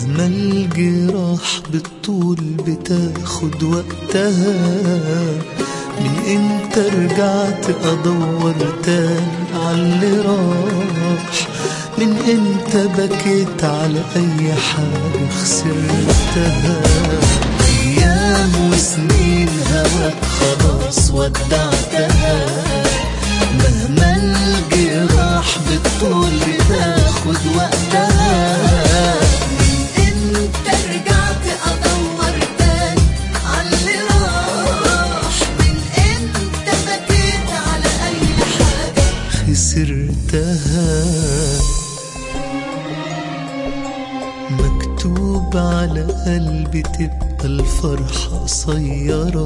مهما الجراح بالطول بتاخد وقتها من امتى رجعت ادور تاني عاللي راح من امتى بكيت على اي حاجة خسرتها ايام وسنين هواك خلاص ودعتها مهما الجراح بالطول بتاخد وقتها انت رجعت ادور تاني عاللي راح من امتى بكيت على اي حاجه خسرتها مكتوب على قلبي تبقى الفرحة قصيرة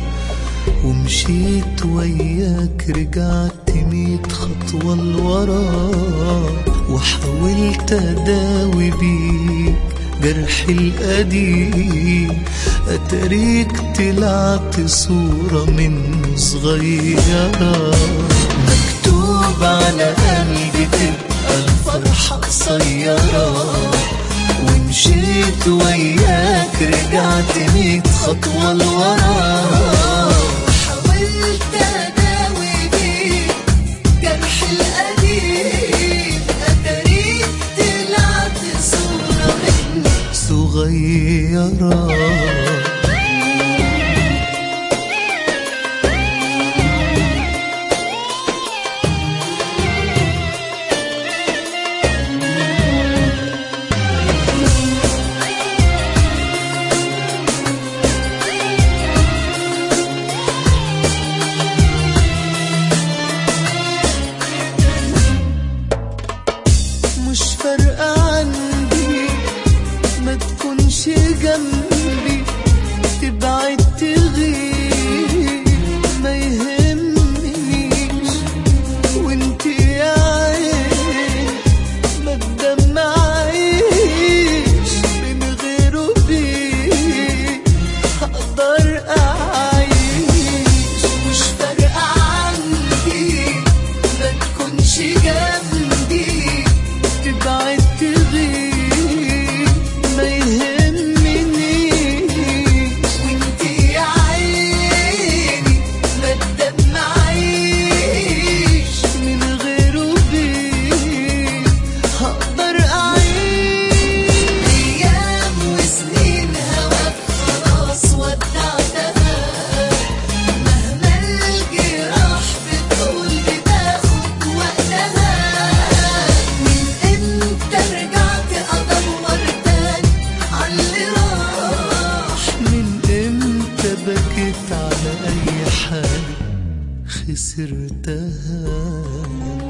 ومشيت وياك رجعت ميت خطوة لورا وحاولت أداوي بيك جرحي القديم أتاريك طلعت صورة منه صغيرة مكتوب على قلبي تبقى الفرحة قصيرة ومشيت وياك رجعت ميت خطوة لورا حاولت اداوي بيك جرح القديم اتاريك طلعت صوره مني صغيرة مش فارقة عندي ما تكونش جنبي تبعد تغيب ما يهمنيش وانت يا عين ما تدمعيش من غيره بيه هقدر اعيش مش فارقه عندي ما تكونش جنبي تبعد تغيب ما يهمنيش وانت يا عيني ما تدمعيش من غيره بيه هقدر أعيش ايام وسنين هواك خلاص ودعتها مهما الجراح بتقول بتاخد وقتها من امتى رجعت ادور تاني عاللي راح من امتى بكيت على أي حاجة خسرتها